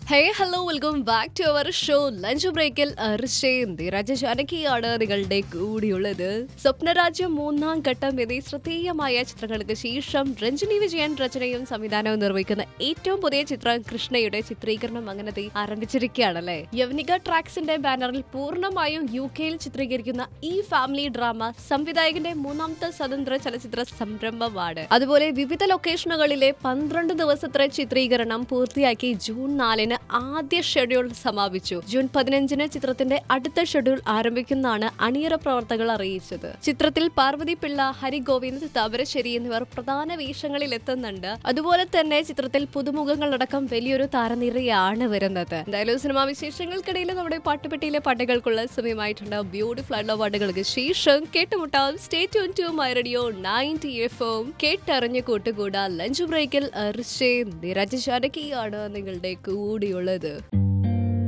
hey hello welcome back to our show lunch ബ്രേക്കിൽ അർഷയും ധീരജ ജാനകിയാണ് നിങ്ങളുടെ കൂടിയുള്ളത് സ്വപ്നരാജ്യം മൂന്നാം ഘട്ടം എന്നീ ശ്രദ്ധേയമായ ചിത്രങ്ങൾക്ക് ശേഷം രഞ്ജിനി വിജയൻ രചനയും സംവിധാനവും നിർവഹിക്കുന്ന ഏറ്റവും പുതിയ ചിത്രം കൃഷ്ണയുടെ ചിത്രീകരണം അങ്ങനെ ദേ ആരംഭിച്ചിരിക്കുകയാണല്ലേ യവനിക ട്രാക്സിന്റെ ബാനറിൽ പൂർണ്ണമായും യു കെയിൽ ചിത്രീകരിക്കുന്ന ഈ ഫാമിലി ഡ്രാമ സംവിധായകന്റെ മൂന്നാമത്തെ സ്വതന്ത്ര ചലച്ചിത്ര സംരംഭമാണ് അതുപോലെ വിവിധ ലൊക്കേഷനുകളിലെ പന്ത്രണ്ട് ദിവസത്തെ ചിത്രീകരണം പൂർത്തിയാക്കി ജൂൺ നാലിന് ആദ്യ ഷെഡ്യൂൾ സമാപിച്ചു ജൂൺ പതിനഞ്ചിന് ചിത്രത്തിന്റെ അടുത്ത ഷെഡ്യൂൾ ആരംഭിക്കുന്നതാണ് അണിയറ പ്രവർത്തകർ അറിയിച്ചത് ചിത്രത്തിൽ പാർവതി പിള്ള ഹരി ഗോവിന്ദ് താമരശ്ശേരി എന്നിവർ പ്രധാന വേഷങ്ങളിൽ എത്തുന്നുണ്ട് അതുപോലെ തന്നെ ചിത്രത്തിൽ പുതുമുഖങ്ങളടക്കം വലിയൊരു താരനിരയാണ് വരുന്നത് എന്തായാലും സിനിമാ വിശേഷങ്ങൾക്കിടയിൽ നമ്മുടെ പാട്ടുപെട്ടിയിലെ പാട്ടുകൾക്കുള്ള സമയമായിട്ടുണ്ട് ബ്യൂട്ടിഫുൾ ആയിട്ടുള്ള പാട്ടുകൾക്ക് ശേഷം കേട്ടുമുട്ടാം stay tune to my radio ninety F M കേട്ടറിഞ്ഞ് കൂട്ടുകൂടാ ലഞ്ച് ബ്രേക്കിൽ അർഷയും നിരജ് ശാരകിയാണ് നിങ്ങളുടെ കൂടിയുള്ളത്